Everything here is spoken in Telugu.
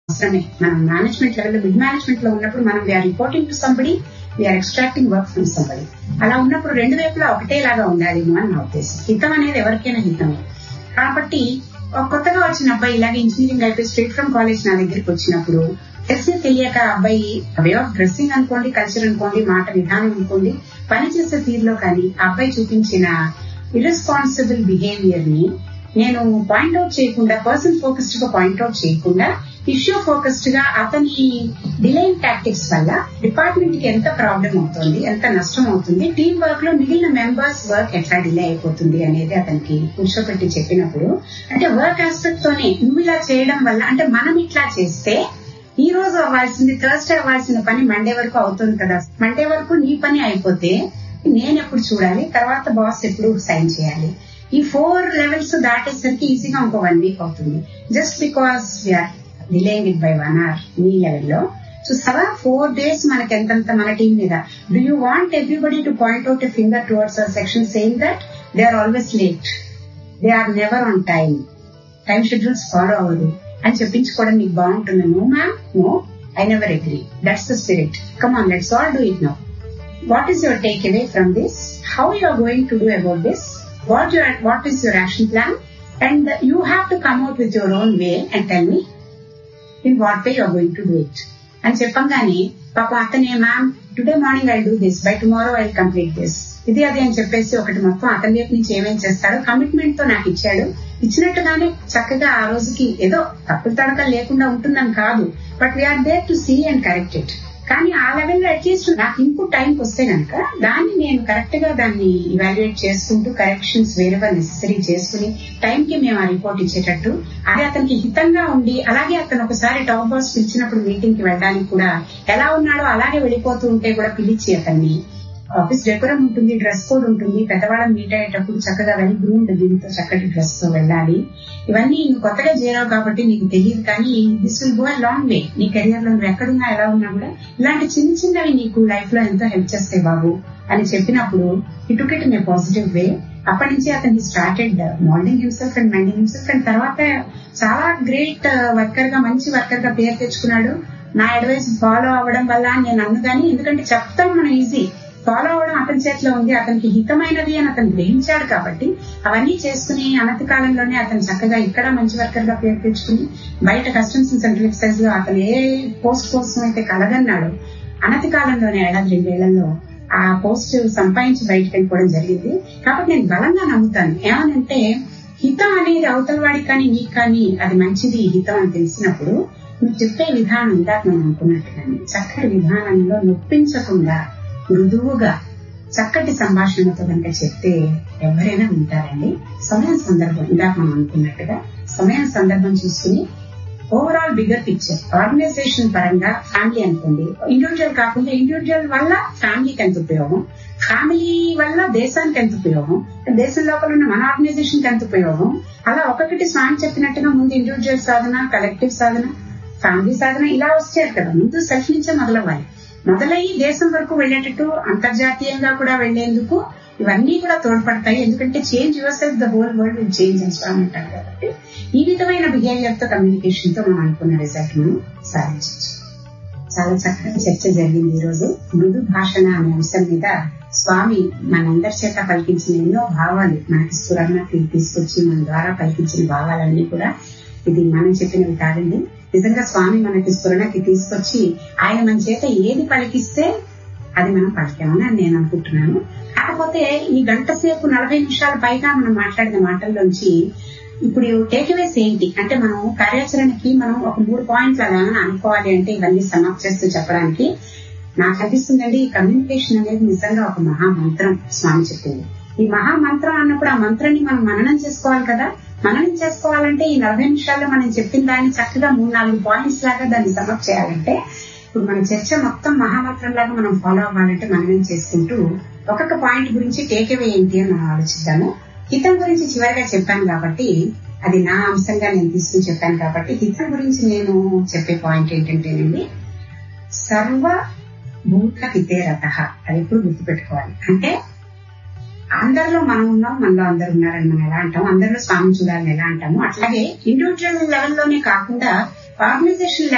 అవసరమే మనం మేనేజ్మెంట్ లెవెల్ మిడ్ మేనేజ్మెంట్ లో ఉన్నప్పుడు మనం we are reporting to somebody we are extracting work from somebody అలా ఉన్నప్పుడు రెండు వైపులా ఒకటేలాగా ఉండాలేమో అని నా ఉద్దేశం హితం అనేది ఎవరికైనా హితమే కాబట్టి కొత్తగా వచ్చిన అబ్బాయి ఇలాగే ఇంజనీరింగ్ అయిపోయి స్ట్రేట్ ఫ్రమ్ కాలేజ్ నా దగ్గరికి వచ్చినప్పుడు తెలిసి తెలియక అబ్బాయి వే ఆఫ్ డ్రెస్సింగ్ అనుకోండి కల్చర్ అనుకోండి మాట విధానం అనుకోండి పనిచేసే తీరులో కానీ ఆ అబ్బాయి చూపించిన ఇర్రెస్పాన్సిబుల్ బిహేవియర్ ని నేను పాయింట్అవుట్ చేయకుండా పర్సన్ ఫోకస్డ్ గా పాయింట్అవుట్ చేయకుండా ఇష్యూ ఫోకస్డ్ గా అతని డిలైన్ టాక్టిక్స్ వల్ల డిపార్ట్మెంట్ కి ఎంత ప్రాబ్లం అవుతుంది ఎంత నష్టం అవుతుంది టీం వర్క్ లో మిగిలిన మెంబర్స్ వర్క్ ఎట్లా డిలే అయిపోతుంది అనేది అతనికి కూర్చోబెట్టి చెప్పినప్పుడు అంటే వర్క్ ఆస్పెక్ట్ తోనే నువ్వు ఇలా చేయడం వల్ల అంటే మనం ఇట్లా చేస్తే ఈ రోజు అవ్వాల్సింది థర్స్డే అవ్వాల్సిన పని మండే వరకు అవుతుంది కదా మండే వరకు నీ పని అయిపోతే నేను ఎప్పుడు చూడాలి తర్వాత బాస్ ఎప్పుడు సైన్ చేయాలి ఈ ఫోర్ లెవెల్స్ దాటేసరికి ఈజీగా ఇంకో వన్ వీక్ అవుతుంది just because we are delaying it by one hour నీ లెవెల్లో సో సవా ఫోర్ డేస్ మనకి ఎంతంత మన టీం మీద do you want everybody to point out a finger towards our section saying that they are always late they are never on time time schedules follow అవ్వదు అని చెప్పించుకోవడం నీకు బాగుంటుంది no ma'am no I never agree that's the spirit come on let's all do it now what is your take away from this how you are going to do about this what your what is your action plan and you have to come out with your own way and tell me in what way you are going to do it అని చెప్పంగానే పాప అతనే ma'am today morning I do this by tomorrow I complete this ఇది అది అని చెప్పేసి ఒకటి మొత్తం అతని వైపు నుంచి ఏమేం చేస్తాడో కమిట్మెంట్ తో నాకు ఇచ్చాడు ఇచ్చినట్టుగానే చక్కగా ఆ రోజుకి ఏదో తప్పులు తడకలు లేకుండా ఉంటుందని కాదు but we are there to see and correct it కానీ ఆ లెవెల్లో అట్లీస్ట్ నాకు ఇన్పుట్ టైంకి వస్తే కనుక దాన్ని నేను కరెక్ట్ గా దాన్ని ఇవాల్యుయేట్ చేసుకుంటూ కరెక్షన్స్ వేరేవర్ నెసెసరీ చేసుకుని టైంకి మేము ఆ రిపోర్ట్ ఇచ్చేటట్టు అది అతనికి హితంగా ఉండి అలాగే అతను ఒకసారి టాప్ బాస్ పిలిచినప్పుడు మీటింగ్ కి వెళ్ళడానికి కూడా ఎలా ఉన్నాడో అలాగే వెళ్ళిపోతూ ఉంటే కూడా పిలిచి అతన్ని ఆఫీస్ డెకోరం ఉంటుంది డ్రెస్ కోడ్ ఉంటుంది పెద్దవాళ్ళని మీట్ అయ్యేటప్పుడు చక్కగా వెల్ గ్రూమ్డ్ దీంతో చక్కటి డ్రెస్ తో వెళ్ళాలి ఇవన్నీ నువ్వు కొత్తగా చేరావు కాబట్టి నీకు తెలియదు కానీ this will go a long way నీ కెరియర్ లో నువ్వు ఎక్కడున్నా ఎలా ఉన్నా కూడా ఇలాంటి చిన్న చిన్నవి నీకు లైఫ్ లో ఎంతో హెల్ప్ చేస్తాయి బాబు అని చెప్పినప్పుడు ఇటు it in a positive way అప్పటి నుంచి అతన్ని started molding himself and minding himself and తర్వాత చాలా గ్రేట్ వర్కర్ గా మంచి వర్కర్ గా పేరు తెచ్చుకున్నాడు నా అడ్వైస్ ఫాలో అవ్వడం వల్ల నేను అన్ను కానీ ఎందుకంటే చెప్తాం మనం ఈజీ ఫాలో అవడం అతని చేతిలో ఉంది అతనికి హితమైనది అని అతను గ్రహించాడు కాబట్టి అవన్నీ చేసుకుని అనతి కాలంలోనే అతను చక్కగా ఇక్కడ మంచి వర్కర్ గా పేరు తెచ్చుకుని బయట కస్టమ్స్ అండ్ సెంట్రల్ ఎక్సైజ్ లో అతను ఏ పోస్ట్ కోసం అయితే కలగన్నాడు అనతి కాలంలోనే ఏడాది రెండేళ్లలో ఆ పోస్ట్ సంపాదించి బయటకు వెళ్ళిపోవడం జరిగింది కాబట్టి నేను బలంగా నమ్ముతాను ఏమనంటే హితం అనేది అవతల వాడికి కానీ నీకు కానీ అది మంచిది హితం అని తెలిసినప్పుడు నువ్వు చెప్పే విధానం ఇందాక మనం అనుకున్నట్టుగానే చక్కటి విధానంలో నొప్పించకుండా మృదువుగా చక్కటి సంభాషణతో కనుక చెప్తే ఎవరైనా వింటారండి సమయం సందర్భం ఇందాక మనం అనుకున్నట్టుగా సమయం సందర్భం చూసుకుని ఓవరాల్ బిగ్గర్ పిక్చర్ ఆర్గనైజేషన్ పరంగా ఫ్యామిలీ అనుకోండి ఇండివిజువల్ కాకుండా ఇండివిజువల్ వల్ల ఫ్యామిలీకి ఎంత ఉపయోగం ఫ్యామిలీ వల్ల దేశానికి ఎంత ఉపయోగం దేశం లోపల ఉన్న మన ఆర్గనైజేషన్ కి ఎంత ఉపయోగం అలా ఒక్కొక్కటి స్వామి చెప్పినట్టుగా ముందు ఇండివిజువల్ సాధన కలెక్టివ్ సాధన ఫ్యామిలీ సాధన ఇలా వచ్చారు కదా ముందు సెల్ఫ్ నుంచే మొదలవ్వాలి మొదలయ్యి దేశం వరకు వెళ్లేటట్టు అంతర్జాతీయంగా కూడా వెళ్లేందుకు ఇవన్నీ కూడా తోడ్పడతాయి ఎందుకంటే change yourself the whole world will change అని స్వామి అంటారు కాబట్టి ఈ విధమైన బిహేవియర్ తో కమ్యూనికేషన్ తో మనం అనుకున్న రిజల్ట్ మనం సాధించవచ్చు చాలా చక్కటి చర్చ జరిగింది ఈ రోజు మృదు భాషణ అనే అంశం మీద స్వామి మనందరి చేత పలికించిన ఎన్నో భావాలు మనకి స్ఫురణకి తీసుకొచ్చి మన ద్వారా పలికించిన భావాలన్నీ కూడా ఇది మనం చెప్పినవి కాదండి నిజంగా స్వామి మనకి స్ఫురణకి తీసుకొచ్చి ఆయన మన చేత ఏది పలికిస్తే అది మనం పలికామని నేను అనుకుంటున్నాను కాకపోతే ఈ గంట సేపు నలభై నిమిషాల పైగా మనం మాట్లాడిన మాటల్లోంచి ఇప్పుడు టేక్అవేస్ ఏంటి అంటే మనం కార్యాచరణకి మనం ఒక మూడు పాయింట్లు అలా అనుకోవాలి అంటే ఇవన్నీ సమాప్తి చేస్తూ చెప్పడానికి నాకు అనిపిస్తుందండి ఈ కమ్యూనికేషన్ అనేది నిజంగా ఒక మహామంత్రం స్వామి చెప్పింది ఈ మహామంత్రం అన్నప్పుడు ఆ మంత్రాన్ని మనం మననం చేసుకోవాలి కదా మననం చేసుకోవాలంటే ఈ నలభై నిమిషాల్లో మనం చెప్పిన దాన్ని చక్కగా మూడు నాలుగు పాయింట్స్ లాగా దాన్ని సమప్ చేయాలంటే ఇప్పుడు మన చర్చ మొత్తం మహామంత్రం లాగా మనం ఫాలో అవ్వాలంటే మననం చేసుకుంటూ ఒక్కొక్క పాయింట్ గురించి టేక్అవే ఏంటి అని మనం ఆలోచిద్దాము హితం గురించి చివరిగా చెప్పాను కాబట్టి అది నా అంశంగా నేను తీసుకుని చెప్పాను కాబట్టి హితం గురించి నేను చెప్పే పాయింట్ ఏంటంటేనండి సర్వ భూత హితే రథ అది ఎప్పుడు గుర్తుపెట్టుకోవాలి అంటే అందరిలో మనం ఉన్నాం మనలో అందరు ఉన్నారని మనం ఎలా అంటాం అందరిలో స్వామి చూడాలని ఎలా అంటాము అట్లాగే ఇండివిజువల్ లెవెల్లోనే కాకుండా ఆర్గనైజేషన్